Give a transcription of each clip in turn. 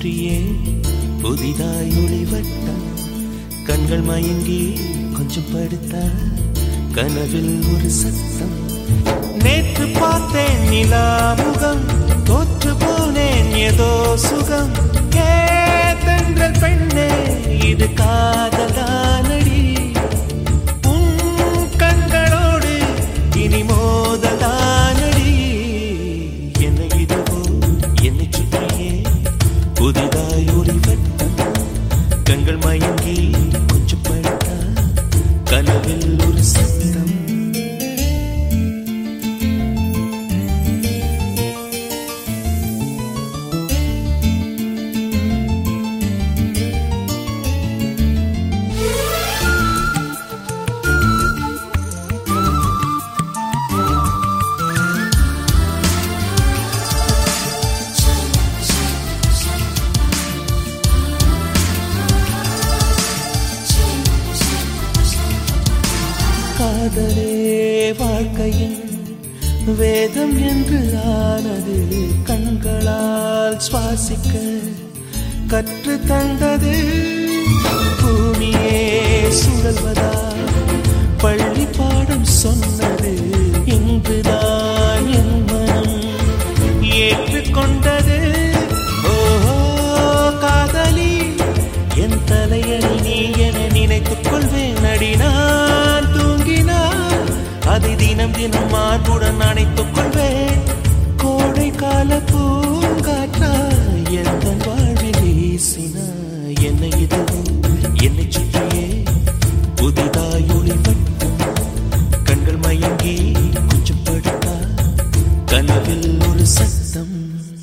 சுற்றியே புதிதாய் ஒளிவட்டம் கண்கள் மயங்கி கொஞ்சம் படுத்தா கனவில் ஒரு சத்தம் நேற்று பார்த்தேன் நிலா முகம் தோற்று போனேன் ஏதோ சுகம் கேத்தென்றல் பெண்ணே இது காதலானடி உன் கண்களோடு இனி மோதலானடி என்னை இதுவோ என்னை சுற்றியே புதிதாய் ஒரு வட்டம் கண்கள் மயங்கி கொஞ்சம் படுத்தா கனவில் ஒரு சத்தம் காதலே வாழ்க்கையின் வேதம் என்று ஆனது கண்களால் சுவாசிக்க கற்று தந்தது பூமியே சுழல்வதா பள்ளி பாடம் சொன்னது இங்குதான் என் மனம் ஏற்றுக்கொண்டது ஓஹோ காதலி என் தலையணி நீ என நினைத்துக் கொள்வேன் அடி நான் தூங்கினான் அதை தினம் தினம் மார்புடன் அணைத்துக் கொள்வேன் கோடை கால பூங்காற்றா எந்த வாழ்வில் வீசினா என்னை இதுவும் என்னை சுற்றியே புதிதாய் ஒளிவட்டம் கண்கள் மயங்கி கொஞ்சம் படுத்தா கனவில் ஒரு சத்தம்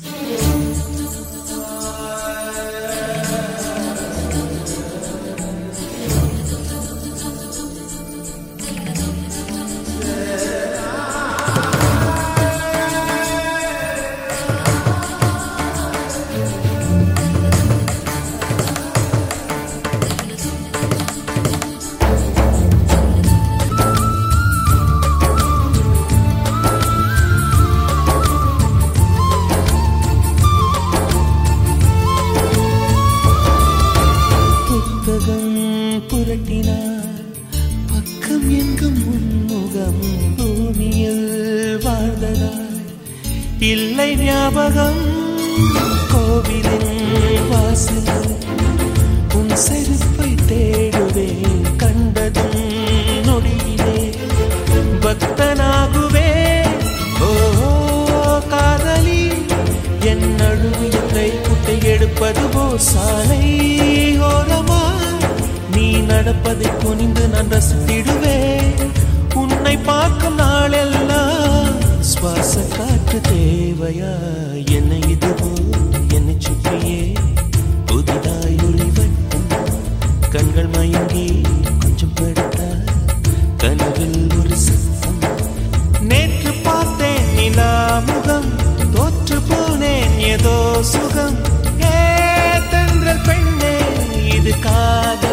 புத்தகம் புரட்டினார் பக்கம் எங்கும் முன்முகம் பூமியில் வாழ்ந்ததாய் இல்லை ஞாபகம் கோவிலின் வாசலில் உன் செருப்பை தேடுவேன் கண்டதும் நொடியிலே பக்தனாகுவே ஓ காதலி என் நழுவிய கைக்குட்டை எடுப்பது போ சாலை ஓரமா நீ நடப்பதை குனிந்து நான் ரசித்திடுவேன் உன்னை பார்க்கும் நாளெல்லாம் சுவாச காற்று தேவையா என்னை இதுவோ என்னை சுற்றியே புதிதாய் ஒளிவட்டம் கண்கள் மயங்கி கொஞ்சம் படுத்தா கனவில் ஒரு சத்தம் நேற்று பார்த்தேன் நிலா முகம் தோற்று போனேன் ஏதோ சுகம் ஏ தென்றல் பெண்ணே இது காதல்